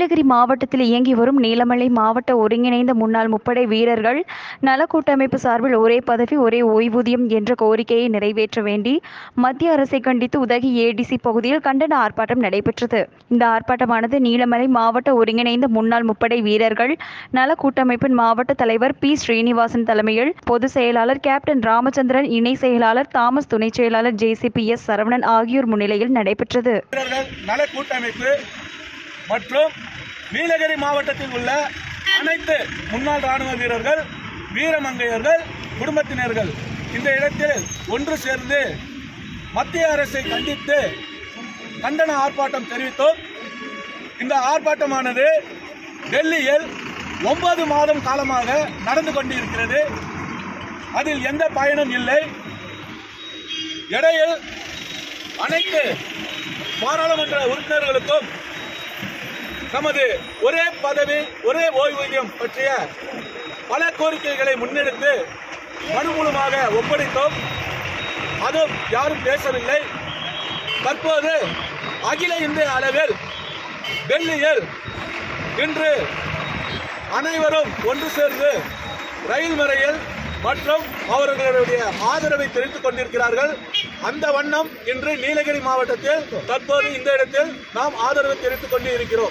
நீலகிரி மாவட்டத்தில் இயங்கி வரும் நீலமலை மாவட்ட ஒருங்கிணைந்த முன்னாள் முப்படை வீரர்கள் நல கூட்டமைப்பு சார்பில் ஒரே பதவி ஒரே ஓய்வூதியம் என்ற கோரிக்கையை நிறைவேற்ற வேண்டி மத்திய அரசை கண்டித்து உதகை ஏடிசி பகுதியில் கண்டன ஆர்ப்பாட்டம் நடைபெற்றது இந்த ஆர்ப்பாட்டமானது நீலமலை மாவட்ட ஒருங்கிணைந்த முன்னாள் முப்படை வீரர்கள் நல கூட்டமைப்பின் மாவட்ட தலைவர் பி ஸ்ரீனிவாசன் தலைமையில் பொதுச் செயலாளர் கேப்டன் ராமச்சந்திரன் இணை செயலாளர் தாமஸ் துணை செயலாளர் ஜேசிபி எஸ் சரவணன் ஆகியோர் முன்னிலையில் நடைபெற்றது வீரர்கள் நல கூட்டமைப்பு மற்றும் நீலகிரி மாவட்டத்தில் உள்ள அனைத்து முன்னாள் ராணுவ வீரர்கள் வீரமங்கையர்கள் குடும்பத்தினர்கள் இந்த இடத்தில் ஒன்று சேர்ந்து மத்திய அரசை கண்டித்து கண்டன ஆர்ப்பாட்டம் தெரிவித்தோம் இந்த ஆர்ப்பாட்டமானது டெல்லியில் ஒன்பது மாதம் காலமாக நடந்து கொண்டிருக்கிறது அதில் எந்த பயனும் இல்லை இடையில் அனைத்து பாராளுமன்ற உறுப்பினர்களுக்கும் நமது ஒரே பதவி ஒரே ஓய்வூதியம் பற்றிய பல கோரிக்கைகளை முன்னெடுத்து மனு மூலமாக ஒப்படைத்தோம் அதுவும் யாரும் பேசவில்லை தற்போது அகில இந்திய அளவில் டெல்லியில் இன்று அனைவரும் ஒன்று சேர்ந்து ரயில் மறியல் மற்றும் அவர்களுடைய ஆதரவை தெரிவித்துக் கொண்டிருக்கிறார்கள் அந்த வண்ணம் இன்று நீலகிரி மாவட்டத்தில் தற்போது இந்த இடத்தில் நாம் ஆதரவு தெரிவித்துக் கொண்டு இருக்கிறோம்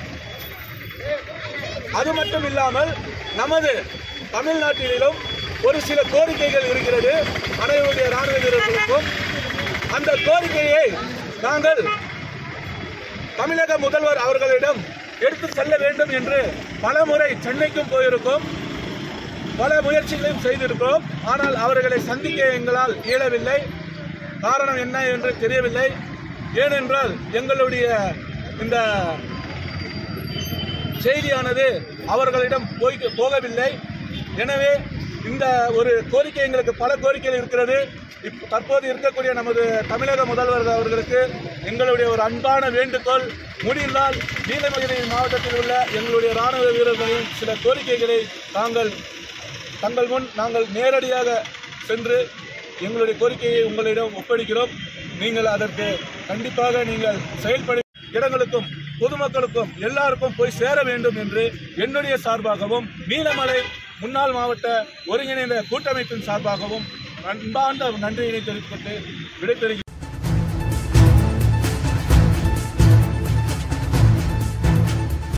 அது மட்டும் இல்லாமல் நமது தமிழ்நாட்டிலும் ஒரு சில கோரிக்கைகள் இருக்கிறது அனைவருடைய ராணுவ வீரர்களுக்கும் அந்த கோரிக்கையை நாங்கள் தமிழக முதல்வர் அவர்களிடம் எடுத்து செல்ல வேண்டும் என்று பலமுறை சென்னைக்கும் போயிருக்கோம் பல முயற்சிகளையும் செய்திருக்கிறோம் ஆனால் அவர்களை சந்திக்க எங்களால் இயலவில்லை காரணம் என்ன என்று தெரியவில்லை ஏனென்றால் எங்களுடைய இந்த செய்தியானது அவர்களிடம் போய் போகவில்லை எனவே இந்த ஒரு கோரிக்கை எங்களுக்கு பல கோரிக்கைகள் இருக்கிறது இப் தற்போது இருக்கக்கூடிய நமது தமிழக முதல்வர் அவர்களுக்கு எங்களுடைய ஒரு அன்பான வேண்டுகோள் முடிந்தால் நீலகிரி மாவட்டத்தில் உள்ள எங்களுடைய ராணுவ வீரர்களின் சில கோரிக்கைகளை தாங்கள் தங்கள் முன் நாங்கள் நேரடியாக சென்று எங்களுடைய கோரிக்கையை உங்களிடம் ஒப்படைக்கிறோம் நீங்கள் அதற்கு கண்டிப்பாக நீங்கள் செயல்பட இடங்களுக்கும் பொதுமக்களுக்கும் எல்லாருக்கும் போய் சேர வேண்டும் என்று என்னுடைய சார்பாகவும் நீலமலை முன்னாள் மாவட்ட ஒருங்கிணைந்த கூட்டமைப்பின் சார்பாகவும் அன்பார்ந்த நன்றியினை தெரிவித்துக் கொண்டு விடைபெறுகிறேன்